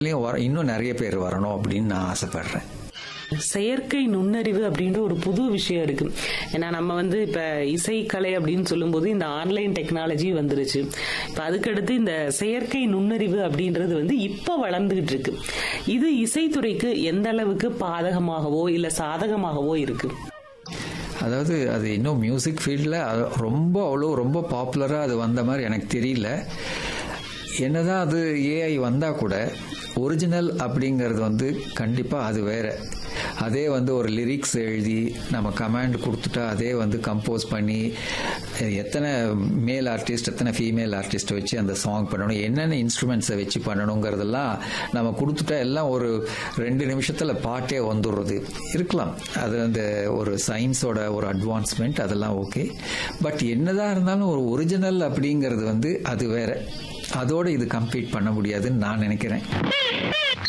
வர இன்னும் நிறைய பேர் வரணும் அப்படின்னு நான் ஆசைப்படுறேன் செயற்கை நுண்ணறிவு அப்படின்ற ஒரு புது விஷயம் இருக்கு ஏன்னா நம்ம வந்து இப்ப இசைக்கலை அப்படின்னு சொல்லும்போது இந்த ஆன்லைன் டெக்னாலஜி வந்துருச்சு இப்ப அதுக்கடுத்து இந்த செயற்கை நுண்ணறிவு அப்படின்றது வந்து இப்ப வளர்ந்துகிட்டு இருக்கு இது இசைத்துறைக்கு எந்த அளவுக்கு பாதகமாகவோ இல்ல சாதகமாகவோ இருக்கு அதாவது அது இன்னும் மியூசிக் ஃபீல்டில் ரொம்ப அவ்வளோ ரொம்ப பாப்புலராக அது வந்த மாதிரி எனக்கு தெரியல என்னதான் அது ஏஐ வந்தால் கூட ஒரிஜினல் அப்படிங்கிறது வந்து கண்டிப்பாக அது வேற அதே வந்து ஒரு லிரிக்ஸ் எழுதி நம்ம கமாண்ட் கொடுத்துட்டா அதே வந்து கம்போஸ் பண்ணி எத்தனை மேல் ஆர்டிஸ்ட் எத்தனை ஃபீமேல் ஆர்டிஸ்ட்டை வச்சு அந்த சாங் பண்ணணும் என்னென்ன இன்ஸ்ட்ருமெண்ட்ஸை வச்சு பண்ணணுங்கிறதெல்லாம் நம்ம கொடுத்துட்டா எல்லாம் ஒரு ரெண்டு நிமிஷத்தில் பாட்டே வந்துடுறது இருக்கலாம் அது அந்த ஒரு சயின்ஸோட ஒரு அட்வான்ஸ்மெண்ட் அதெல்லாம் ஓகே பட் என்னதான் இருந்தாலும் ஒரு ஒரிஜினல் அப்படிங்கிறது வந்து அது வேற அதோட இது கம்ப்ளீட் பண்ண முடியாதுன்னு நான் நினைக்கிறேன்